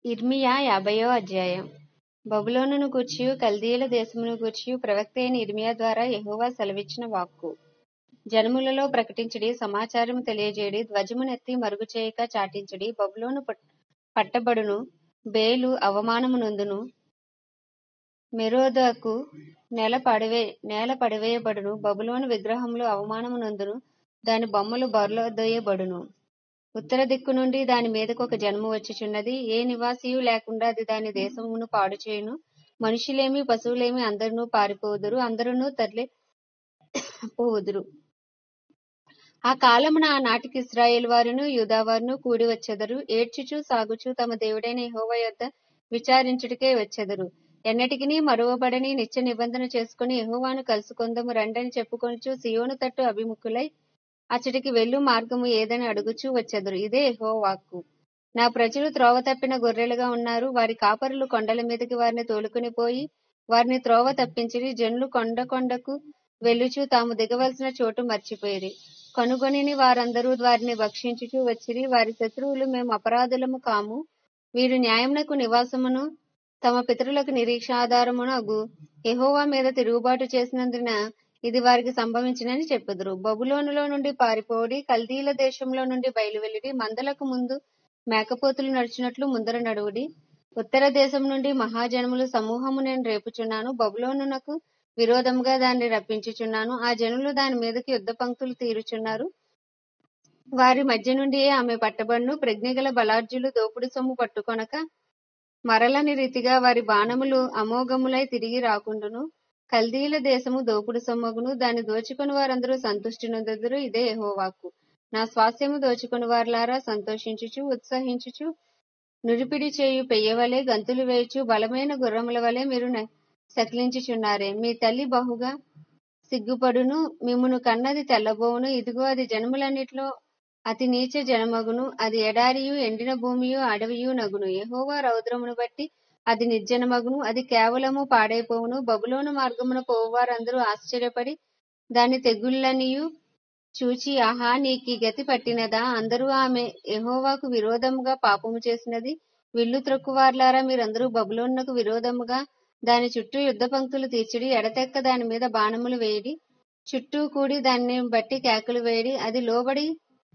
యిర్మీయా యాభైయో అధ్యాయం బబులోనును గూర్చియు కల్దీయుల దేశమును గూర్చియు ప్రవక్త అయిన యిర్మీయా ద్వారా యెహోవా సెలవిచ్చిన వాక్కు జనములలో ప్రకటించుడి సమాచారము తెలియజేయుడి ధ్వజమునెత్తి మరుగుచేయక చాటించుడి బబులోను పట్- పట్టబడును బేలు అవమానము నొందును మెరోదకు నేల పడివే నేల పడివేయబడును బబులోను విగ్రహములు అవమానము నొందును దాని బొమ్మలు బొర్లదొయ్యబడును ఉత్తర దిక్కు నుండి దాని మీదకు ఒక జనము వచ్చుచున్నది ఏ నివాసియు లేకుండా అది దాని దేశమును పాడు చేయును మనుషులేమి పశువులేమి అందరును పారిపోవుదురు అందరును తరలి పోవుదురు ఆ కాలమున ఆనాటికి ఇశ్రాయేలు వారును యూదా వారును కూడి వచ్చెదరు ఏడ్చుచు సాగుచు తమ దేవుడైన యెహోవా యొద్ద విచారించుటకే వచ్చెదరు ఎన్నటికినీ మరువబడని నిత్య నిబంధన చేసుకుని యెహోవాను కలుసుకొందము రండని చెప్పుకొనుచు సియోను తట్టు అభిముఖులై అచ్చటికి వెళ్ళు మార్గము ఏదని అడుగుచూ వచ్చెదరు ఇదే యెహోవా వాక్కు నా ప్రజలు త్రోవ తప్పిన గొర్రెలుగా ఉన్నారు వారి కాపరులు కొండల మీదకి వారిని తోలుకుని పోయి వారిని త్రోవ తప్పించిరి జనులు కొండ కొండకు వెళ్ళుచు తాము దిగవలసిన చోటు మర్చిపోయిరి కనుగొనిని వారందరూ వారిని భక్షించుచూ వచ్చిరి వారి శత్రువులు మేము అపరాధులము కాము వీరు న్యాయమునకు నివాసమును తమ పితరులకు నిరీక్షాధారమును అగు యెహోవా మీద తిరుగుబాటు చేసినందున ఇది వారికి సంభవించినని చెప్పుదురు బబులోనులో నుండి పారిపోడి కల్దీల దేశంలో నుండి బయలువెళ్ళిడి మందలకు ముందు మేకపోతులు నడిచినట్లు ముందర నడువుడి ఉత్తర దేశం నుండి మహాజనములు సమూహము నేను రేపుచున్నాను బబులోనునకు విరోధముగా దాన్ని రప్పించుచున్నాను ఆ జనులు దాని మీదకి యుద్ధ పంక్తులు తీరుచున్నారు వారి మధ్య నుండి ఆమె పట్టబడును ప్రజ్ఞగల బలార్జులు దోపుడు సొమ్ము పట్టుకొనక మరలని రీతిగా వారి బాణములు అమోఘములై తిరిగి రాకుండును కల్దీల దేశము దోపుడు సొమ్మగును దాన్ని దోచుకుని వారందరూ సంతుష్టి నొందెదరు ఇదే యెహోవాకు నా స్వాస్యము దోచుకుని వారులారా సంతోషించుచు ఉత్సహించుచు నురిపిడి చేయు పెయ్యవలే గంతులు వేయుచు బలమైన గుర్రముల వలె మీరు న- సకిలించుచున్నారే మీ తల్లి బహుగా సిగ్గుపడును మిమ్మును కన్నది తెల్లబోవును ఇదిగో అది జనములన్నిటిలో అతి నీచ జనమగును అది ఎడారియు ఎండిన భూమియు అడవియు నగును యెహోవా రౌద్రమును బట్టి అది నిర్జనమగును అది కేవలము పాడైపోవును బబులోను మార్గమున పోవువారందరూ ఆశ్చర్యపడి దాని తెగుళ్ళనియు చూచి ఆహా నీకీ గతి పట్టినదా అందరూ ఆమె యెహోవాకు విరోధముగా పాపము చేసినది విల్లు త్రొక్కువార్లారా మీరందరూ బబులోనునకు విరోధముగా దాని చుట్టూ యుద్ధ పంక్తులు తీర్చిడి ఎడతెక్క దాని మీద బాణములు వేయడి చుట్టూ కూడి దాన్ని బట్టి కేకలు వేయడి అది లోబడి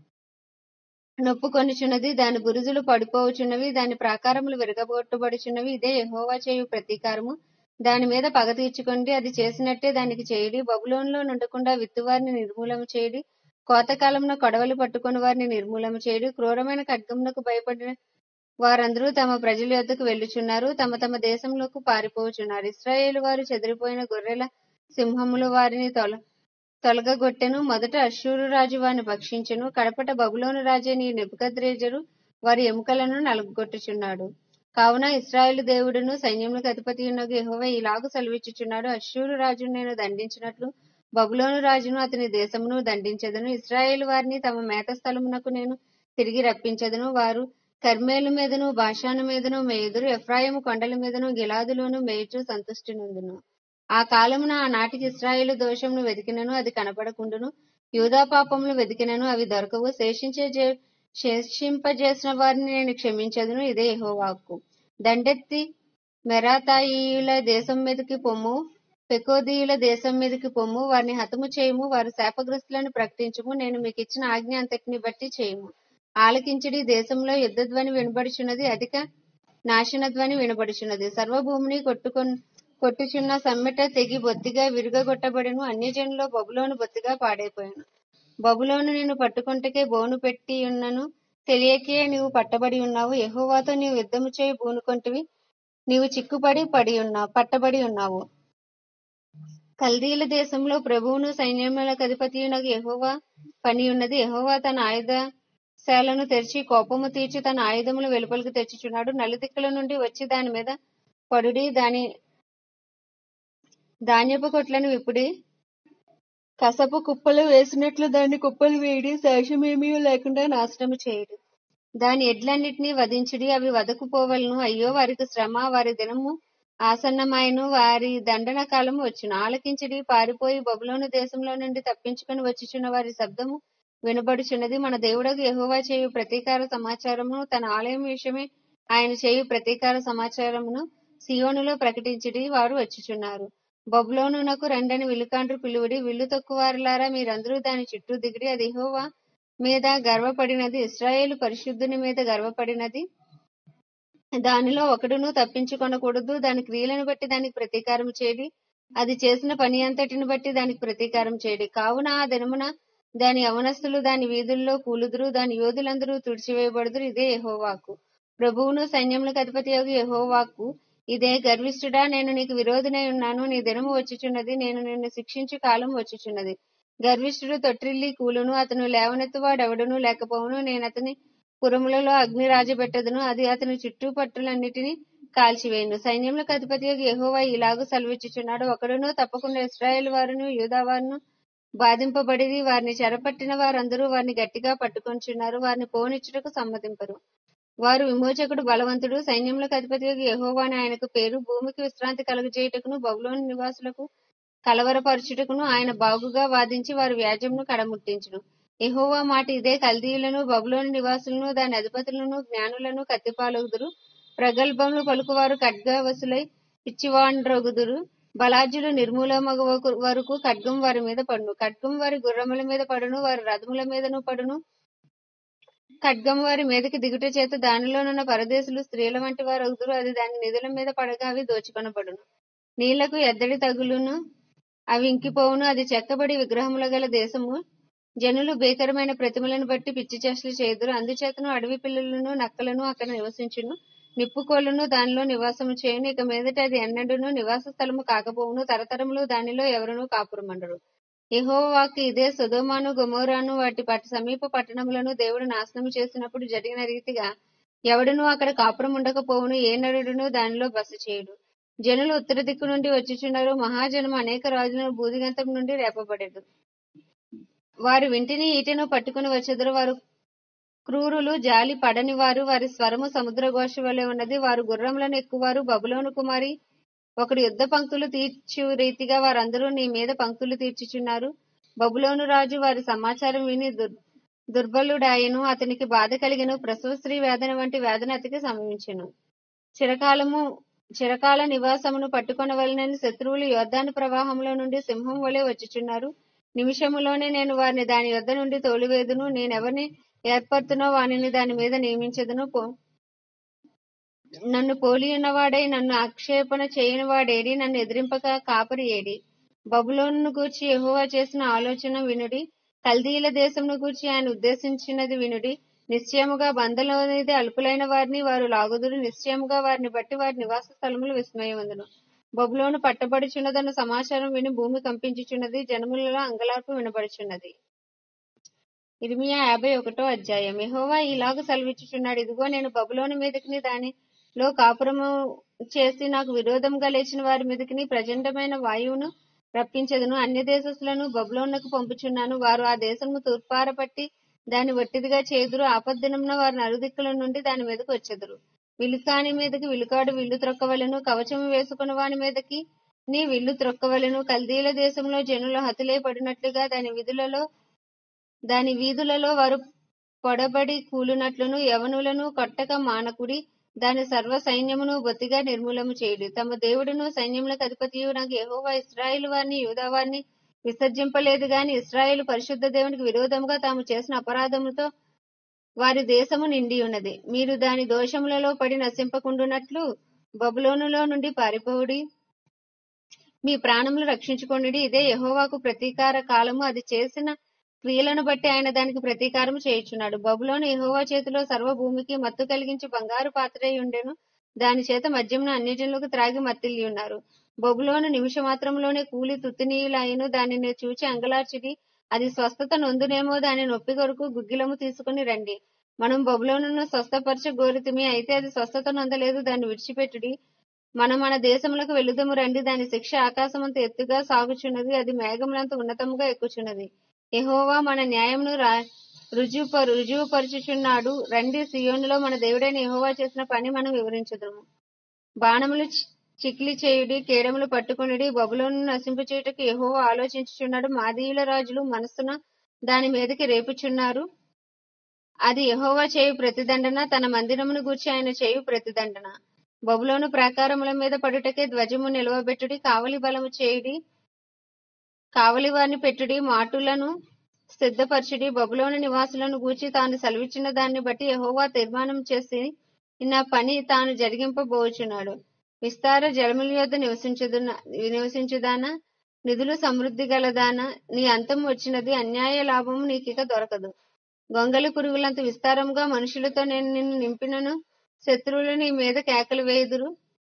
నొప్పుకొనుచున్నది దాని బురుజులు పడిపోవుచున్నవి దాని ప్రాకారములు విరగగొట్టబడుచున్నవి ఇదే యెహోవా చేయు ప్రతీకారము దాని మీద పగ తీర్చుకోండి అది చేసినట్టే దానికి చేయడి బబులోనులో నుండకుండా విత్తువారిని నిర్మూలము చేయడి కోతకాలమున కొడవలి పట్టుకొని వారిని నిర్మూలము చేయడి క్రూరమైన ఖడ్గమునకు భయపడిన వారందరూ తమ ప్రజల యొద్దకు వెళ్ళుచున్నారు తమ తమ దేశంలోకి పారిపోవుచున్నారు ఇశ్రాయేలు వారు చెదిరిపోయిన గొర్రెల సింహములు వారిని తొల తొలగగొట్టెను మొదట అశ్షూరు రాజు వారిని భక్షించెను కడపట బబులోను రాజే నీ నెబుకద్రేజరు వారి ఎముకలను నలుగొట్టుచున్నాడు కావున ఇశ్రాయేలు దేవుడును సైన్యములకు అధిపతి ఉన్నగు యెహోవా ఇలాగు సెలవిచ్చుచున్నాడు అశ్షూరు రాజును నేను దండించినట్లు బబులోను రాజును అతని దేశమును దండించెదను ఇశ్రాయేలు వారిని తమ మేత స్థలమునకు నేను తిరిగి రప్పించెదను వారు కర్మేలు మీదను బాషాను మీదను మేయుదురు ఎఫ్రాయిము కొండల మీదను గిలాదులోను మేయుచు సంతుష్టి నొందును ఆ కాలమున ఆనాటికి ఇశ్రాయేలు దోషమును వెతికినను అది కనపడకుండును యూదా పాపములు వెతికినను అవి దొరకవు శేషించే జే- శేషింపజేసిన వారిని నేను క్షమించదును ఇదే యెహోవాకు దండెత్తి మెరాతాయియుల దేశం మీదకి పొమ్ము పెకోదీయుల దేశం మీదకి పొమ్ము వారిని హతము చేయము వారు శాపగ్రస్తులను ప్రకటించుము నేను మీకు ఇచ్చిన ఆజ్ఞ అంతటిని బట్టి చేయము ఆలకించడి దేశంలో యుద్ధ ధ్వని వినబడుచున్నది అధిక నాశన ధ్వని వినబడుచున్నది సర్వభూమిని కొట్టుకొని కొట్టుచున్న సమ్మెట తెగి బొత్తిగా విరుగగొట్టబడిను అన్యజనులో బబులోను బొత్తిగా పాడైపోయాను బబులోను నిన్ను పట్టుకొంటకే బోను పెట్టి ఉన్నను తెలియకే నీవు పట్టబడి ఉన్నావు యెహోవాతో నీవు యుద్ధము చేయి బూనుకొంటివి నీవు చిక్కుపడి పడి ఉన్నావు పట్టబడి ఉన్నావు కల్దీల దేశంలో ప్రభువును సైన్యములకు అధిపతియునకు యెహోవా పని ఉన్నది యెహోవా తన ఆయుధశాలను తెరిచి కోపము తీర్చి తన ఆయుధములు వెలుపలికి తెచ్చుచున్నాడు నలుదిక్కుల నుండి వచ్చి దాని మీద పడుడి దాని ధాన్యపు కొట్లను విప్పుడి కసపు కుప్పలు వేసినట్లు దాన్ని కుప్పలు వేయడి శేషమేమీ లేకుండా నాశనము చేయడు దాని ఎడ్లన్నిటినీ వధించుడి అవి వదకుపోవలను అయ్యో వారికి శ్రమ వారి దినము ఆసన్నమాయను వారి దండన కాలము వచ్చును ఆలకించడి పారిపోయి బబులోను దేశంలో నుండి తప్పించుకొని వచ్చుచున్న వారి శబ్దము వినబడుచున్నది మన దేవుడకు యెహోవా చేయు ప్రతీకార సమాచారము తన ఆలయం విషయమే ఆయన చేయు ప్రతీకార సమాచారమును సియోనులో ప్రకటించిడి వారు వచ్చుచున్నారు బబులోనునకు రెండని విలుకాండ్రు పిలువుడి విల్లు తక్కువారులారా మీరందరూ దాని చుట్టూ దిగిడి అది యెహోవా మీద గర్వపడినది ఇస్రాయేలు పరిశుద్ధుని మీద గర్వపడినది దానిలో ఒకడును తప్పించుకొనకూడదు దాని క్రియలను బట్టి దానికి ప్రతీకారం చేయడి అది చేసిన పని అంతటిని బట్టి దానికి ప్రతీకారం చేయడి కావున ఆ దినమున దాని యవనస్తులు దాని వీధుల్లో కూలుదురు దాని యోధులందరూ తుడిచివేయబడుదురు ఇదే యెహోవాకు ప్రభువును సైన్యములకు అధిపతి యొక్క యెహోవాకు ఇదే గర్విష్ఠుడా నేను నీకు విరోధినై ఉన్నాను నీ దినము వచ్చుచున్నది నేను నిన్ను శిక్షించు కాలం వచ్చుచున్నది గర్విష్ఠుడు తొట్టిల్లి కూలును అతను లేవనెత్తువాడెవడును లేకపోవును నేను అతని పురములలో అగ్ని రాజబెట్టదును అది అతని చుట్టుపట్టులన్నిటిని కాల్చివేయును సైన్యములకు అధిపతి యెహోవా ఇలాగు సెలవిచ్చుచున్నాడు ఒకడును తప్పకుండా ఇస్రాయేల్ వారును యూదా వారును బాధింపబడిరి వారిని చెరపట్టిన వారందరూ వారిని గట్టిగా పట్టుకొంచున్నారు వారిని పోనిచ్చుటకు సమ్మతింపరు వారు విమోచకుడు బలవంతుడు సైన్యములకు అధిపతి యెహోవా అని ఆయనకు పేరు భూమికి విశ్రాంతి కలుగజేయుటకును బబులోని నివాసులకు కలవరపరచుటకును ఆయన బాగుగా వాదించి వారి వ్యాజ్యమును కడముట్టించును యెహోవా మాట ఇదే కల్దీయులను బబులోని నివాసులను దాని అధిపతులను జ్ఞానులను కత్తిపాలగుదురు ప్రగల్భములు పలుకువారు ఖడ్గవసులై పిచ్చివాండ్రగుదురు బలాజ్యులు నిర్మూలమగు వరకు ఖడ్గం వారి మీద పడును ఖడ్గం వారి గుర్రముల మీద పడును వారి రథముల మీదను పడును ఖడ్గం వారి మీదకి దిగుట చేత దానిలోనున్న పరదేశులు స్త్రీల వంటి వారు అవుతురు అది దాని నిధుల మీద పడగా అవి దోచుకొనబడును నీళ్లకు ఎద్దడి తగులును అవి ఇంకిపోవును అది చెక్కబడి విగ్రహముల గల దేశము జనులు భీకరమైన ప్రతిమలను బట్టి పిచ్చి చేష్టలు చేదురు అందుచేతను అడవి పిల్లలను నక్కలను అక్కడ నివసించును నిప్పుకోళ్లను దానిలో నివాసము చేయును ఇక మీదట అది ఎన్నడూను నివాస స్థలము కాకపోవును తరతరములు దానిలో ఎవరునూ కాపురమండరు యెహోవాకి ఇదే సొదోమాను గొమోరాను వాటి పట్ సమీప పట్టణములను దేవుడు నాశనము చేసినప్పుడు జరిగిన రీతిగా ఎవడునూ అక్కడ కాపురం ఉండకపోవును ఏ నరుడును దానిలో బస చేయుడు జనులు ఉత్తర దిక్కు నుండి వచ్చుచున్నారు మహాజనము అనేక రాజులను బూదిగంతం నుండి రేపబడేదు వారు వింటిని ఈటెను పట్టుకుని వచ్చెదరు వారు క్రూరులు జాలి పడని వారు వారి స్వరము సముద్ర ఘోష వలె ఉన్నది వారు గుర్రములను ఎక్కువారు బబులోను కుమారి ఒకడు యుద్ధ పంక్తులు తీర్చు రీతిగా వారందరూ నీ మీద పంక్తులు తీర్చుచున్నారు బబులోను రాజు వారి సమాచారం విని దుర్ దుర్బలుడాయను అతనికి బాధ కలిగను ప్రసవ స్త్రీ వేదన వంటి వేదన అతనికి సంభవించెను చిరకాలము చిరకాల నివాసమును పట్టుకొనవలనని శత్రువులు యోర్దాను ప్రవాహంలో నుండి సింహం వలె వచ్చుచున్నారు నిమిషములోనే నేను వారిని దాని యొద్ద నుండి తోలివేదును నేనెవరిని ఏర్పడుతునో వానిని దాని మీద నియమించదును పో నన్ను పోలియున్నవాడై నన్ను ఆక్షేపణ చేయని వాడేడి నన్ను ఎదిరింపక కాపరి ఏడి బబులోను గూర్చి యెహోవా చేసిన ఆలోచన వినుడి కల్దీల దేశమును గూర్చి ఆయన ఉద్దేశించినది వినుడి నిశ్చయముగా బంధలోనిది అల్పులైన వారిని వారు లాగుదురు నిశ్చయముగా వారిని బట్టి వారి నివాస స్థలములు విస్మయవందును బబులోను పట్టబడుచున్నదన్న సమాచారం విని భూమి కంపించుచున్నది జనములలో అంగలార్పు వినబడుచున్నది ఇర్మియా యాభై ఒకటో అధ్యాయం యెహోవా ఇలాగ సెలవిచ్చుచున్నాడు ఇదిగో నేను బబులోని మీదకిని దానిలో కాపురము చేసి నాకు విరోధంగా లేచిన వారి మీదకిని ప్రచండమైన వాయువును రప్పించదును అన్య దేశస్తులను బబులోనుకు పంపుచున్నాను వారు ఆ దేశము తూర్పార పట్టి దాన్ని వట్టిదిగా చేదురు ఆపద్దినమున వారు నలుదిక్కుల నుండి దాని మీదకి వచ్చెదరు విలుకాని మీదకి విలుకాడు విల్లు త్రొక్కవలెను కవచము వేసుకున్న వాని మీదకి నీ విల్లు త్రొక్కవలెను కల్దీల దేశంలో జనులు హతులే పడినట్లుగా దాని విధులలో దాని వీధులలో వారు పొడబడి కూలునట్లును యవనులను కొట్టక మానకుడి దాని సర్వ సైన్యమును బొత్తిగా నిర్మూలము చేయుడు తమ దేవుడును సైన్యములకు అధిపతియు నాకు యెహోవా ఇస్రాయేల్ వారిని యూదా వారిని విసర్జింపలేదు గాని ఇస్రాయేల్ పరిశుద్ధ దేవునికి విరోధముగా తాము చేసిన అపరాధములతో వారి దేశము నిండి ఉన్నది మీరు దాని దోషములలో పడి నశింపకుండునట్లు బబులోనులో నుండి పారిపోవుడి మీ ప్రాణములు రక్షించుకొనుడి ఇదే యెహోవాకు ప్రతీకార కాలము అది చేసిన క్రియలను బట్టి ఆయన దానికి ప్రతీకారం చేయుచున్నాడు బబులోను యెహోవా చేతిలో సర్వ భూమికి మత్తు కలిగించి బంగారు పాత్రై ఉండెను దాని చేత మద్యమును అన్ని జనులకు త్రాగి మత్తిల్లి ఉన్నారు బబులోను నిమిష మాత్రంలోనే కూలి తుత్తినీయులైన దానిని చూచి అంగలార్చిడి అది స్వస్థత నొందునేమో దాని నొప్పి కొరకు గుగ్గిలము తీసుకుని రండి మనం బబులోనును స్వస్థపరచ గోరితిమి అయితే అది స్వస్థత నొందలేదు దాన్ని విడిచిపెట్టుడి మనం మన దేశములకు వెళుదము రండి దాని శిక్ష ఆకాశమంత ఎత్తుగా సాగుచున్నది అది మేఘములంత ఉన్నతముగా ఎక్కుచున్నది యెహోవా మన న్యాయమును రా రుజువు రుజువుపరుచుచున్నాడు రండి సియోనులో మన దేవుడైన యెహోవా చేసిన పని మనం వివరించుదాము బాణములు చి- చిక్లి చేయుడి కేడములు పట్టుకునుడి బబులోను నశింపచేయుటకు యెహోవా ఆలోచించుచున్నాడు మాదీయుల రాజులు మనస్సున దాని మీదకి రేపుచున్నారు అది యెహోవా చేయు ప్రతిదండన తన మందిరమును గూర్చి ఆయన చేయు ప్రతిదండన బబులోను ప్రాకారముల మీద పడుటకే ధ్వజము నిలవబెట్టుడి కావలి బలము చేయుడి కావలి వారిని పెట్టుడి మాటులను సిద్ధపరచుడి బబులోను నివాసులను గూర్చి తాను సెలవిచ్చిన దాన్ని బట్టి యెహోవా తీర్మానం చేసి నా పని తాను జరిగింపబోచున్నాడు విస్తార జలముల యొద్ద నివసించుదున నివసించుదానా నిధులు సమృద్ధి గలదానా నీ అంతం వచ్చినది అన్యాయ లాభము నీకిక దొరకదు గొంగలి పురుగులంత విస్తారముగా మనుషులతో నేను నిన్ను నింపినను శత్రువులు నీ మీద కేకలు వేయుదురు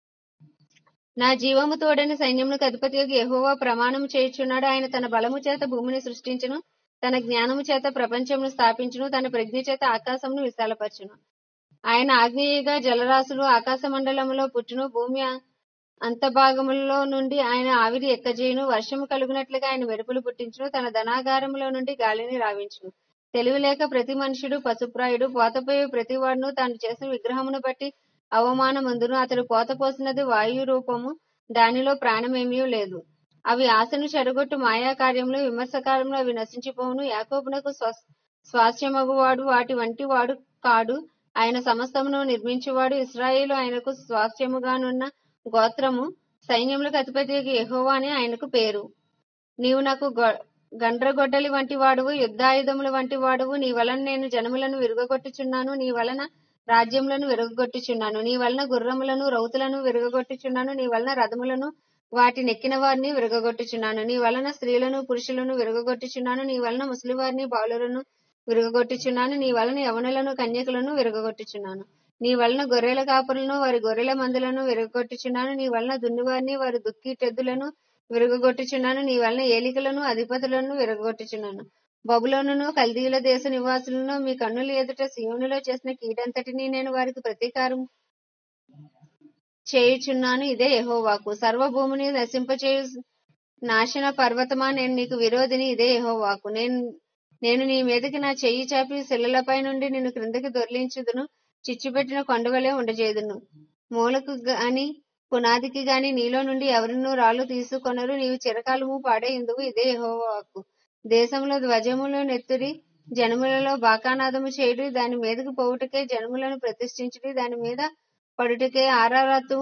నా జీవము తోడని సైన్యమునకు అధిపతి యెహోవా ప్రమాణం చేయుచున్నాడు ఆయన తన బలము చేత భూమిని సృష్టించును తన జ్ఞానము చేత ప్రపంచమును స్థాపించును తన ప్రజ్ఞ చేత ఆకాశమును విశాలపరచును ఆయన ఆగ్నేయగా జలరాశులు ఆకాశ మండలములో పుట్టును భూమి అంతభాగములలో నుండి ఆయన ఆవిరి ఎక్కజేయును వర్షము కలుగునట్లుగా ఆయన మెరుపులు పుట్టించును తన ధనాగారములో నుండి గాలిని రావించును తెలివి లేక ప్రతి మనుషుడు పశుప్రాయుడు పోతపోయే ప్రతి వాడును తాను చేసిన విగ్రహమును బట్టి అవమానమందును అతడు పోత పోసినది వాయు రూపము దానిలో ప్రాణమేమీ లేదు అవి ఆశను చెడగొట్టు మాయా కార్యములు విమర్శకారములు అవి నశించిపోవును యాకోబునకు స్వ- స్వాస్థ్యమగువాడు వాటి వంటి వాడు కాడు ఆయన సమస్తమును నిర్మించువాడు ఇస్రాయేలు ఆయనకు స్వాస్థ్యముగానున్న గోత్రము సైన్యములకు అధిపతి యెహోవా అని ఆయనకు పేరు నీవు నాకు గొ- గండ్రగొడ్డలి వంటి వాడువు యుద్ధాయుధముల వంటి వాడువు నీ వలన నేను జనములను విరుగగొట్టుచున్నాను నీ వలన రాజ్యములను విరగొట్టుచున్నాను నీ వలన గుర్రములను రౌతులను విరగొట్టుచున్నాను నీ వలన రథములను వాటి నెక్కిన వారిని విరగొట్టుచున్నాను నీ వలన స్త్రీలను పురుషులను విరగొట్టుచున్నాను నీ వలన ముసలివారిని బాలులను విరగొట్టుచున్నాను నీ వలన యవనులను కన్యకులను విరగొట్టుచున్నాను నీ వలన గొర్రెల కాపులను వారి గొర్రెల మందులను విరగొట్టుచున్నాను నీ వలన దున్నివారిని వారి దుక్కిటెద్దులను విరగొట్టుచున్నాను నీ వలన ఏలికలను అధిపతులను విరగొట్టుచున్నాను బబులోనును కల్దీల దేశ నివాసులను మీ కన్నుల ఎదుట సియోనులో చేసిన కీడంతటిని నేను వారికి ప్రతీకారం చేయుచున్నాను ఇదే యెహోవాకు సర్వభూమిని నశింపచేయు నాశన పర్వతమా నేను నీకు విరోధిని ఇదే యెహోవాకు నేను నేను నీ మీదకి నా చెయ్యి చాపి శిలలపై నుండి నిన్ను క్రిందకి దొర్లించుదును చిచ్చుపెట్టిన కొండవలే ఉండజేదును మూలకు గాని పునాదికి గాని నీలో నుండి ఎవరినూ రాళ్ళు తీసుకొనరు నీవు చిరకాలము పాడేందుకు ఇదే యెహోవాకు దేశంలో ధ్వజములు నెత్తుడి జనములలో బాకానాదము చేయుడి దాని మీదకి పోవుటకే జనములను ప్రతిష్ఠించుడి దాని మీద పడుటకే ఆరారతు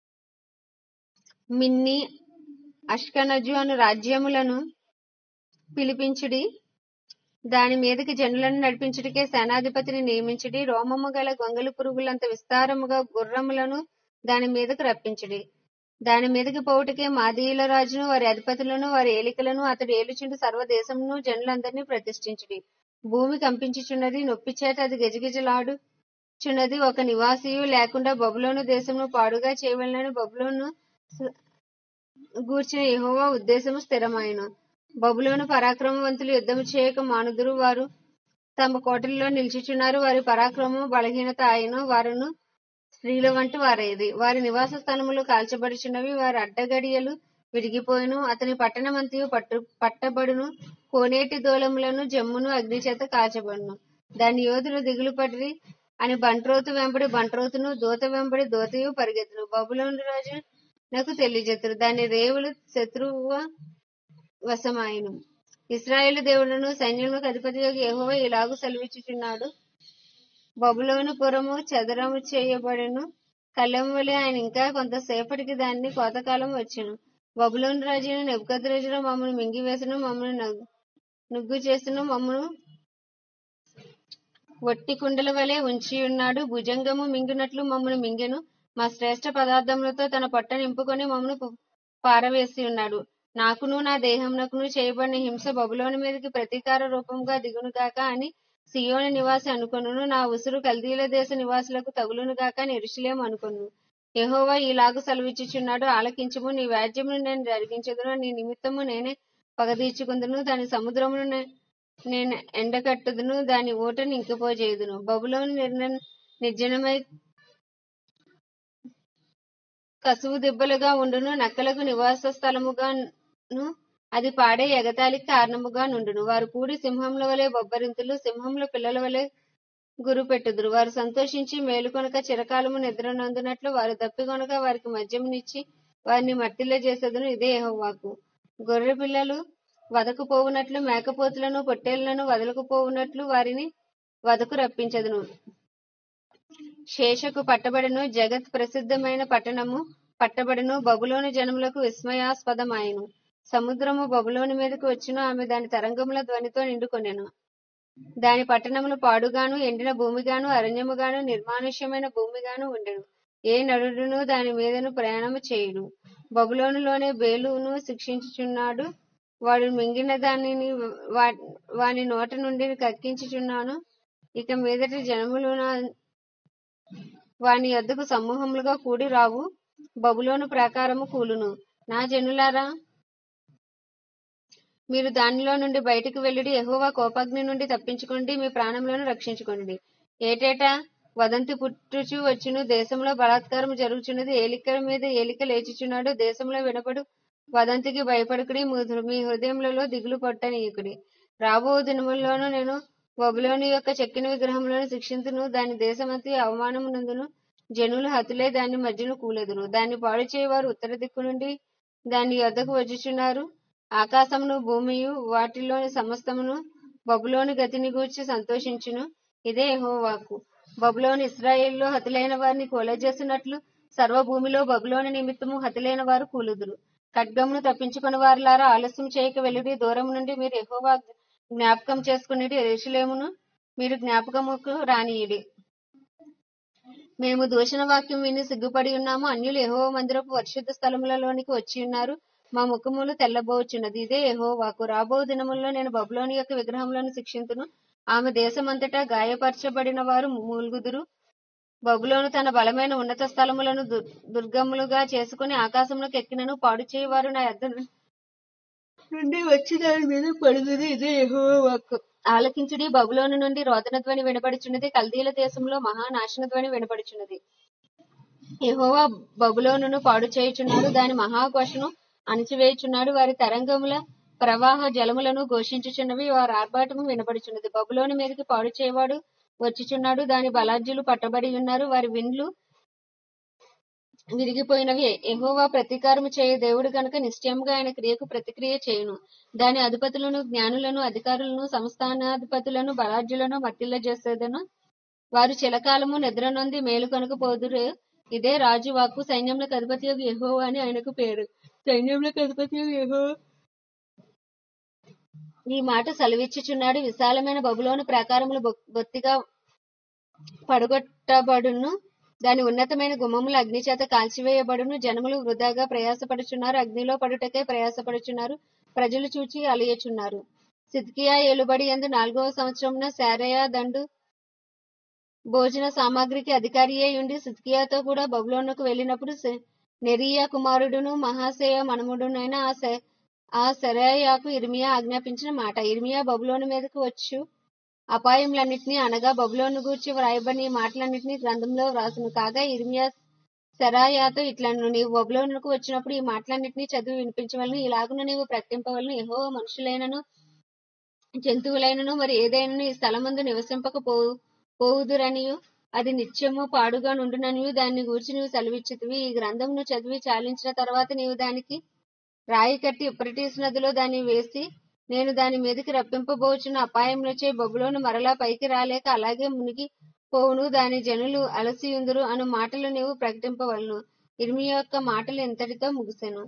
మిన్ని అష్కనజు అను రాజ్యములను పిలిపించుడి దాని మీదకి జనులను నడిపించుటకే సేనాధిపతిని నియమించుడి రోమము గల గొంగలి పురుగులంత విస్తారముగా గుర్రములను దాని మీదకు రప్పించుడి దాని మీదకి పోవుటకే మాదీయుల రాజును వారి అధిపతులను వారి ఏలికలను అతడు ఏలుచుండు సర్వదేశమును జనులందరినీ ప్రతిష్ఠించుడి భూమి కంపించుచున్నది నొప్పి చేత అది గజగిజలాడు చున్నది ఒక నివాసియు లేకుండా బబులోను దేశమును పాడుగా చేయవలనని బబులోను స- గూర్చిన యెహోవా ఉద్దేశము స్థిరమాయను బబులోను పరాక్రమవంతులు యుద్ధము చేయక మానుదురు వారు తమ కోటలలో నిలిచిచున్నారు వారి పరాక్రమము బలహీనత ఆయను వారును స్త్రీల వంటి వారేది వారి నివాస స్థలములు కాల్చబడుచున్నవి వారి అడ్డగడియలు విరిగిపోయిను అతని పట్టణమంతయు పట్టు పట్టబడును కోనేటి దూలములను జమ్మును అగ్ని చేత కాల్చబడును దాని యోధులు దిగులు పడిరి అని బంట్రోతు వెంబడి బంట్రోతును దూత వెంబడి దూతయు పరిగెత్తును బబులోను రాజు నాకు తెలియజెత్తురు దాని రేవులు శత్రువు వశమాయను ఇస్రాయేలు దేవుడును సైన్యములకు అధిపతి యెహోవా ఇలాగు సెలవిచ్చుచున్నాడు బబులోను పురము చదరము చేయబడెను కళ్ళెం వలె ఆయన ఇంకా కొంతసేపటికి దాన్ని కోతకాలం వచ్చెను బబులోను రాజును నెబుకద్రెజరు మమ్మను మింగివేసను మమ్మను నగ్గు నుగ్గు చేసను మమ్మను వట్టి కుండల వలె ఉంచి ఉన్నాడు భుజంగము మింగినట్లు మమ్మను మింగెను మా శ్రేష్ఠ పదార్థములతో తన పొట్ట నింపుకొని మమ్మను పు- పారవేసి ఉన్నాడు నాకును నా దేహమునకును చేయబడిన హింస బబులోని మీదకి ప్రతీకార రూపంగా దిగును గాక అని సియోని నివాసి అనుకొనును నా ఉసురు కల్దీల దేశ నివాసులకు తగులును గాక అని ఎరుషలేము అనుకొను యెహోవా ఈలాగు సెలవిచ్చుచున్నాడు ఆలకించుము నీ వ్యాజ్యమును నేను జరిగించదును నీ నిమిత్తము నేనే పగదీర్చుకుందును దాని సముద్రమును నే- నేను ఎండకట్టుదును దాని ఊటను ఇంకిపోజేయుదును బబులోను నిర్ణ నిర్జనమై కసువు దిబ్బలుగా ఉండును నక్కలకు నివాస స్థలముగాను అది పాడే ఎగతాళికి కారణముగా నుండును వారు కూడి సింహముల వలె బొబ్బరింతులు సింహముల పిల్లల వలె గురు పెట్టుదురు వారు సంతోషించి మేలుకొనక చిరకాలము నిద్రనందునట్లు వారు దప్పికొనక వారికి మద్యమునిచ్చి వారిని మట్టిలో చేసేదును ఇదే యెహోవాకు గొర్రె పిల్లలు వదకుపోవునట్లు మేకపోతులను పొట్టేళ్లను వదలకపోవునట్లు వారిని వదకు రప్పించదును శేషకు పట్టబడను జగత్ ప్రసిద్ధమైన పట్టణము పట్టబడను బబులోని జనములకు విస్మయాస్పదమాయను సముద్రము బబులోని మీదకు వచ్చును ఆమె దాని తరంగముల ధ్వనితో నిండుకొనెను దాని పట్టణములు పాడుగాను ఎండిన భూమిగాను అరణ్యముగాను నిర్మానుష్యమైన భూమిగాను ఉండెను ఏ నరుడును దాని మీదను ప్రయాణము చేయుడు బబులోనులోనే బేలును శిక్షించుచున్నాడు వాడు మింగిన దానిని వా- వాని నోట నుండి కక్కించుచున్నాను ఇక మీదటి జనములు నా- వాని యొద్దకు సమూహములుగా కూడి రావు బబులోను ప్రాకారము కూలును నా జనులారా మీరు దానిలో నుండి బయటకు వెళ్ళుడి యెహోవా కోపాగ్ని నుండి తప్పించుకోండి మీ ప్రాణములను రక్షించుకోండి ఏటేటా వదంతి పుట్టుచు వచ్చును దేశంలో బలాత్కారం జరుగుచున్నది ఏలిక మీద ఏలిక లేచుచున్నాడు దేశంలో వినపడు వదంతికి భయపడుకుడి మీ- మీ హృదయములలో దిగులు పట్టనీయుకుడి రాబో దినముల్లోనూ నేను బబులోని యొక్క చెక్కిన విగ్రహములను శిక్షించును దాని దేశమంతి అవమానమునందును జనులు హతులే దాని మధ్యను కూలెదురు దాన్ని పాడు చేయవారు ఉత్తర దిక్కు నుండి దాని యొద్దకు వచ్చుచున్నారు ఆకాశమును భూమియు వాటిలోని సమస్తమును బబులోని గతిని గూర్చి సంతోషించును ఇదే యెహోవాకు బబులోని ఇస్రాయేల్లో హతులైన వారిని కూలజేసినట్లు సర్వభూమిలో బబులోని నిమిత్తము హతులైన వారు కూలుదురు ఖడ్గమును తప్పించుకుని వారులారా ఆలస్యం చేయక వెలుడి దూరం నుండి మీరు యెహోవా జ్ఞాపకం చేసుకునేది ఎరుషలేమును మీరు జ్ఞాపకముకు రానియుడి మేము దూషణ వాక్యం విని సిగ్గుపడి ఉన్నాము అన్యులు యెహోవా మందిరపు పరిశుద్ధ స్థలములలోనికి వచ్చి ఉన్నారు మా ముఖములు తెల్లబోచున్నది ఇదే యెహోవాకు రాబో దినముల్లో నేను బబులోని యొక్క విగ్రహములను శిక్షింతును ఆమె దేశమంతటా గాయపరచబడిన వారు మూలుగుదురు బబులోను తన బలమైన ఉన్నత స్థలములను దుర్- దుర్గములుగా చేసుకుని ఆకాశంలోకి ఎక్కినను పాడు చేయవారు నా యొద్ద నుండి వచ్చి దాని మీద పడుతుంది ఇదే యెహోవా వాక్కు ఆలకించుడి బబులోను నుండి రోదన ధ్వని వినపడుచున్నది కల్దీల దేశంలో మహానాశన ధ్వని వినపడుచున్నది యెహోవా బబులోనును పాడు చేయుచున్నాడు దాని మహాఘోషను అణిచివేయుచున్నాడు వారి తరంగముల ప్రవాహ జలములను ఘోషించుచున్నవి వారి ఆర్భాటము వినపడుచున్నది బబులోని మీదకి పాడు చేయవాడు వచ్చుచున్నాడు దాని బలాజ్యులు పట్టబడి ఉన్నారు వారి విండ్లు విరిగిపోయినవి యెహోవా ప్రతీకారము చేయు దేవుడు కనుక నిశ్చయముగా ఆయన క్రియకు ప్రతిక్రియ చేయును దాని అధిపతులను జ్ఞానులను అధికారులను సంస్థానాధిపతులను బలాఢ్యులను మట్టిల్ల చేసేదను వారు చిలకాలము నిద్ర నొంది మేలు కనుకపోదురు ఇదే రాజు వాక్కు సైన్యములకు అధిపతి యెహోవా అని ఆయనకు పేరు సైన్యములకు అధిపతి యెహోవా ఈ మాట సెలవిచ్చుచున్నాడు విశాలమైన బబులోను ప్రాకారములు బొ- బొత్తిగా పడగొట్టబడును దాని ఉన్నతమైన గుమ్మములు అగ్ని చేత కాల్చివేయబడును జనములు వృధాగా ప్రయాసపడుచున్నారు అగ్నిలో పడుటకై ప్రయాసపడుచున్నారు ప్రజలు చూచి అలియచున్నారు సిద్కియా ఏలుబడి ఎందు నాలుగవ సంవత్సరమున శారయ దండు భోజన సామాగ్రికి అధికారి అయి ఉండి సిద్కియాతో కూడా బబులోనుకు వెళ్ళినప్పుడు సె- నెరియా కుమారుడును మహాశయ మనముడునైన ఆ సె- ఆ సెరాయాకు ఇర్మియా ఆజ్ఞాపించిన మాట ఇర్మియా బబులోను మీదకు వచ్చు అపాయములన్నిటినీ అనగా బబులోను గూర్చి వ్రాయబడిన ఈ మాటలన్నిటినీ గ్రంథంలో వ్రాసును కాగా ఇర్మియా సెరాయాతో ఇట్లను నీవు బబులోనుకు వచ్చినప్పుడు ఈ మాటలన్నిటినీ చదివి వినిపించవలను ఇలాగున నీవు ప్రకటింపవలను యెహోవా మనుషులైనను జంతువులైనను మరి ఏదైనను ఈ స్థలమందు నివసింపక పోవు పోవుదురనియు అది నిత్యము పాడుగా నుండుననియు దాన్ని గూర్చి నీవు సెలవిచ్చితివి ఈ గ్రంథమును చదివి చాలించిన తర్వాత నీవు దానికి రాయి కట్టి యుప్రటీస్ నదిలో దాన్ని వేసి నేను దాని మీదకి రప్పింపబోచున్న అపాయములచే బొబులోను మరలా పైకి రాలేక అలాగే మునిగి పోవును దాని జనులు అలసియుందురు అను మాటలు నీవు ప్రకటింపవలను ఇర్మియా యొక్క మాటలు ఇంతటితో ముగిసెను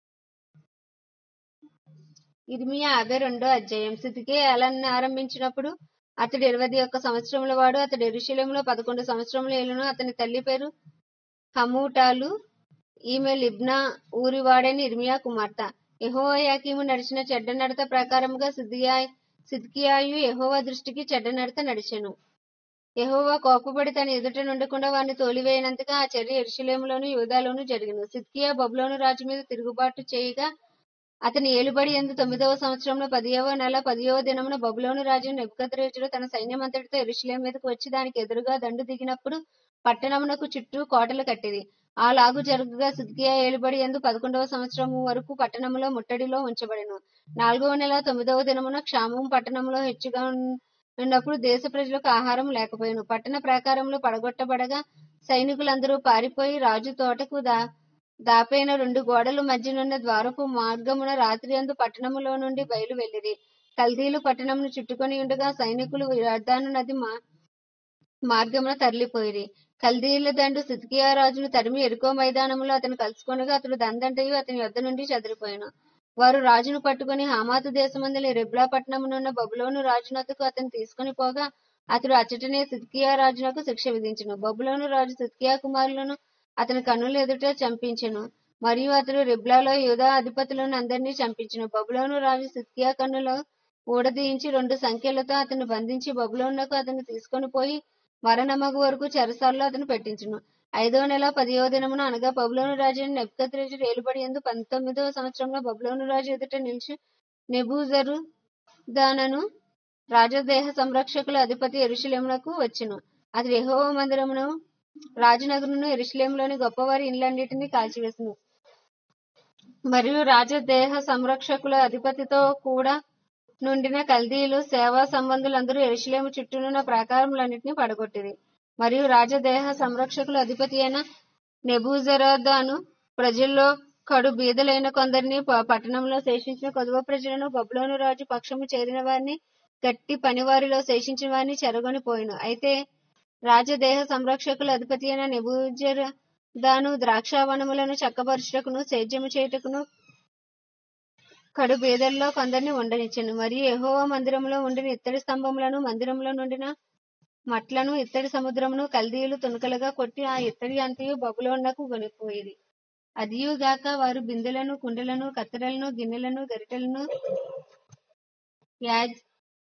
ఇర్మియా యాభై రెండో అధ్యాయం స్థితికే ఏలన్ని ఆరంభించినప్పుడు అతడు ఇరవై ఒక్క సంవత్సరముల వాడు అతడు ఎరుశలేములో పదకొండు సంవత్సరములు ఏలును అతని తల్లి పేరు హమూటాలు ఈమె లిబ్నా ఊరివాడని ఇర్మియా కుమార్తె యెహోయాకీము నడిచిన చెడ్డ నడత ప్రకారముగా సిద్కియా సిద్కియాయు యెహోవా దృష్టికి చెడ్డ నడత నడిచెను యెహోవా కోపపడి తన ఎదుట నుండకుండా వారిని తోలివేయనంతగా ఆ చర్య ఎరుషలేములోను యూదాలోను జరిగిన సిద్కియా బబులోను రాజు మీద తిరుగుబాటు చేయగా అతని ఏలుబడి ఎందు తొమ్మిదవ సంవత్సరంలో పదియవ నెల పదియవ దినమున బబులోను రాజు నెబుకద్రేజుడు తన సైన్యమంతటితో ఎరుషలేం మీదకు వచ్చి దానికి ఎదురుగా దండు దిగినప్పుడు పట్టణమునకు చుట్టూ కోటలు కట్టిరి ఆ లాగు జరుగుగా సిద్కియా ఏలుబడి ఎందు పదకొండవ సంవత్సరము వరకు పట్టణములో ముట్టడిలో ఉంచబడెను నాలుగవ నెల తొమ్మిదవ దినమున క్షామం పట్టణంలో హెచ్చుగా ఉన్- ఉన్నప్పుడు దేశ ప్రజలకు ఆహారం లేకపోయాను పట్టణ ప్రాకారంలో పడగొట్టబడగా సైనికులందరూ పారిపోయి రాజు తోటకు దా దాపైన రెండు గోడల మధ్యనున్న ద్వారపు మార్గమున రాత్రి అందు పట్టణములో నుండి బయలు వెళ్ళిరి కల్దీలు పట్టణమును చుట్టుకొని ఉండగా సైనికులు యొర్దాను నది మా మార్గమున తరలిపోయిరి కల్దీయుల దండు సిద్కియా రాజును తరిమి ఎరుకో మైదానములో అతను కలుసుకొనగా అతడు దండంటయు అతని యొద్ద నుండి చెదిరిపోయాను వారు రాజును పట్టుకుని హమాతు దేశమందలి రిబ్లా పట్టణమునున్న బబులోను రాజునొద్దకు అతను తీసుకుని పోగా అతడు అచ్చటనే సిద్కియా రాజునకు శిక్ష విధించెను బబులోను రాజు సిద్కియా కుమారులను అతని కన్నుల ఎదుట చంపించెను మరియు అతడు రిబ్లాలో యూదా అధిపతులను అందరినీ చంపించెను బబులోను రాజు సిద్కియా కన్నులో ఊడదీయించి రెండు సంఖ్యలతో అతను బంధించి బబులోనుకు అతను తీసుకొని పోయి మరణమగు వరకు చెరసాల్లో అతను పెట్టించును ఐదో నెల పదియో దినమున అనగా బబులోను రాజు నెబ్కద్రేజు ఏలుబడి ఎందు పంతొమ్మిదవ సంవత్సరంలో బబులోను రాజు ఎదుట నిలిచి నెబూజరు దానను రాజదేహ సంరక్షకుల అధిపతి ఎరుషలేమునకు వచ్చెను అతడు యెహోవా మందిరమును రాజనగరును ఎరుషలేములోని గొప్పవారి ఇండ్లన్నిటినీ కాల్చివేసెను మరియు రాజదేహ సంరక్షకుల అధిపతితో కూడా నుండిన కల్దీయులు సేవా సంబంధులందరూ ఎరుషలేము చుట్టూనున్న ప్రాకారములన్నిటినీ పడగొట్టిరి మరియు రాజదేహ సంరక్షకుల అధిపతి అయిన నెబూజరదాను ప్రజల్లో కడు బీదలైన కొందరిని ప- పట్టణంలో శేషించిన కొదువ ప్రజలను బబులోను రాజు పక్షము చేరిన వారిని గట్టి పనివారిలో శేషించిన వారిని చెరగొని పోయిను అయితే రాజదేహ సంరక్షకుల అధిపతి అయిన నెబూజరదాను ద్రాక్షావనములను చక్కబరుచుటకును సేద్యము చేయుటకును కడు బీదల్లో కొందరిని ఉండనిచ్చెను మరియు యెహోవా మందిరములో ఉండిన ఇత్తడి స్తంభములను మందిరములో నుండిన మట్లను ఇత్తడి సముద్రమును కల్దీయులు తునకలుగా కొట్టి ఆ ఇత్తడి అంతయు బబులోనకు కొనిపోయిరి అదియుగాక వారు బిందెలను కుండలను కత్తెరలను గిన్నెలను గరిటెలను యాజ్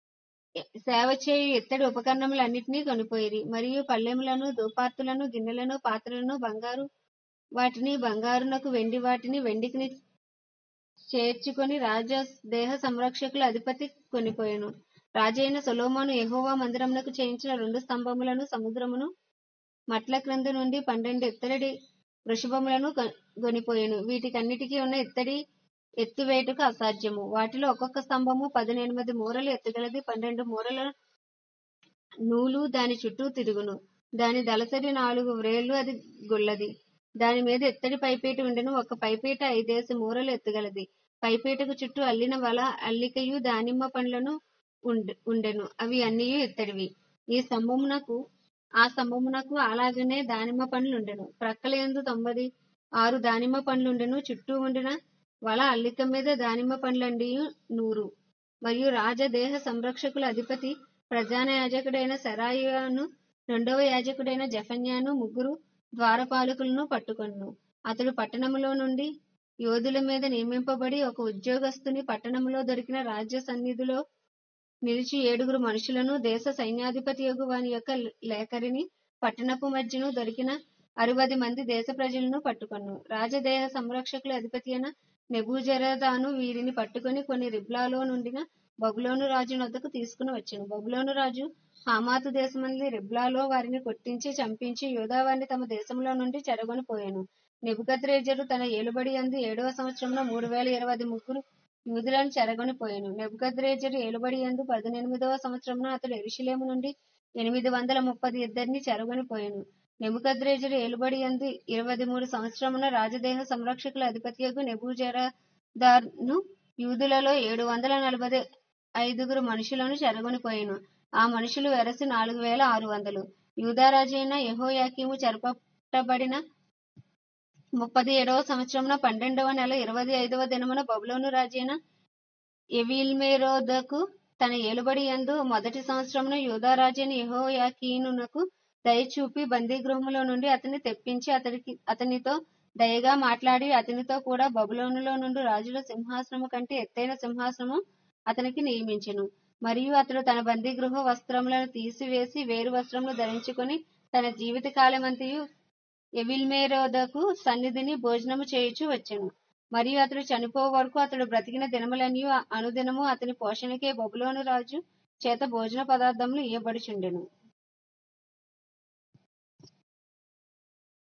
సేవ చేయు ఇత్తడి ఉపకరణములన్నిటినీ కొనిపోయిరి మరియు పళ్ళెములను ధూపార్తులను గిన్నెలను పాత్రలను బంగారు వాటిని బంగారునకు వెండి వాటిని వెండికిని చేర్చుకొని రాజ దేహ సంరక్షకుల అధిపతి కొనిపోయాను రాజైన సొలోమోను యెహోవా మందిరమునకు చేయించిన రెండు స్తంభములను సముద్రమును మట్ల క్రింద నుండి పన్నెండు ఇత్తడి వృషభములను కొ- కొనిపోయాను వీటికన్నిటికీ ఉన్న ఇత్తడి ఎత్తువేటుకు అసాధ్యము వాటిలో ఒక్కొక్క స్తంభము పదినెనిమిది మూరలు ఎత్తుగలది పన్నెండు మూరల నూలు దాని చుట్టూ తిరుగును దాని దళసరి నాలుగు వ్రేళ్లు అది గొల్లది దాని మీద ఎత్తడి పైపీట ఉండెను ఒక పైపీట ఐదేసి మూరలు ఎత్తుగలది పైపీటకు చుట్టూ అల్లిన వల అల్లికయు దానిమ్మ పండ్లను ఉండ- ఉండెను అవి అన్నీ ఇత్తడివి ఈ స్తంభమునకు ఆ స్తంభమునకు అలాగనే దానిమ్మ పండ్లు ఉండెను ప్రక్కల యందు తొంభై ఆరు దానిమ్మ పండ్లు ఉండెను చుట్టూ ఉండిన వల అల్లిక మీద దానిమ్మ పండ్లండి నూరు మరియు రాజదేహ సంరక్షకుల అధిపతి ప్రధాన యాజకుడైన సెరాయియాను రెండవ యాజకుడైన జఫన్యాను ముగ్గురు ద్వారపాలకులను పట్టుకొను అతడు పట్టణములో నుండి యోధుల మీద నియమింపబడి ఒక ఉద్యోగస్తుని పట్టణములో దొరికిన రాజ్య సన్నిధిలో నిలిచి ఏడుగురు మనుషులను దేశ సైన్యాధిపతి యొగు వాని యొక్క లేఖరిని పట్టణపు మధ్యను దొరికిన అరవది మంది దేశ ప్రజలను పట్టుకొను రాజదేహ సంరక్షకుల అధిపతి అయిన నెబూజరదాను వీరిని పట్టుకొని కొన్ని రిబ్లాలో నుండిన బబులోను రాజు నొద్దకు తీసుకుని వచ్చాను బబులోను రాజు హామాతు దేశమంది రిబ్లాలో వారిని కొట్టించి చంపించి యోధావారిని తమ దేశంలో నుండి చెరగొని పోయాను నెబుకద్రేజరు తన ఏలుబడి అందు ఏడవ సంవత్సరంలో మూడు వేల ఇరవై ముగ్గురు యూదులను చెరగొని పోయాను నెబుకద్రేజరు ఏలుబడి యందు పద్దెనిమిదవ సంవత్సరంలో అతడు ఎరుషలేము నుండి ఎనిమిది వందల ముప్పది ఇద్దరిని చెరగొని పోయాను నెబుకద్రేజరు ఏలుబడి యందు ఇరవై మూడు సంవత్సరమున రాజదేహ సంరక్షకుల అధిపతియగు నెబూజరదాను యూదులలో ఏడు వందల నలభై ఐదుగురు మనుషులను చెరగొనిపోయాను ఆ మనుషులు వెరసి నాలుగు వేల ఆరు వందలు యూదారాజైన యెహోయాకీము చెరపట్టబడిన ముప్పది ఏడవ సంవత్సరమున పన్నెండవ నెల ఇరవై ఐదవ దినమున బబులోను రాజైన ఎవిల్మేరోదకు తన ఏలుబడి యందు మొదటి సంవత్సరమున యూదారాజైన యెహోయాకీనునకు దయ చూపి బందీగృహములో నుండి అతన్ని తెప్పించి అతనికి అతనితో దయగా మాట్లాడి అతనితో కూడా బబులోనులో నుండి రాజుల సింహాసనము కంటే ఎత్తైన సింహాసనము అతనికి నియమించెను మరియు అతడు తన బందీగృహ వస్త్రములను తీసివేసి వేరు వస్త్రములు ధరించుకొని తన జీవిత కాలమంతయు ఎవిల్మేరోదకు సన్నిధిని భోజనము చేయుచు వచ్చెను మరియు అతడు చనిపో వరకు అతడు బ్రతికిన దినములన్నీ అనుదినము అతని పోషణకే బబులోను రాజు చేత భోజన పదార్థములు ఇయ్యబడుచుండెను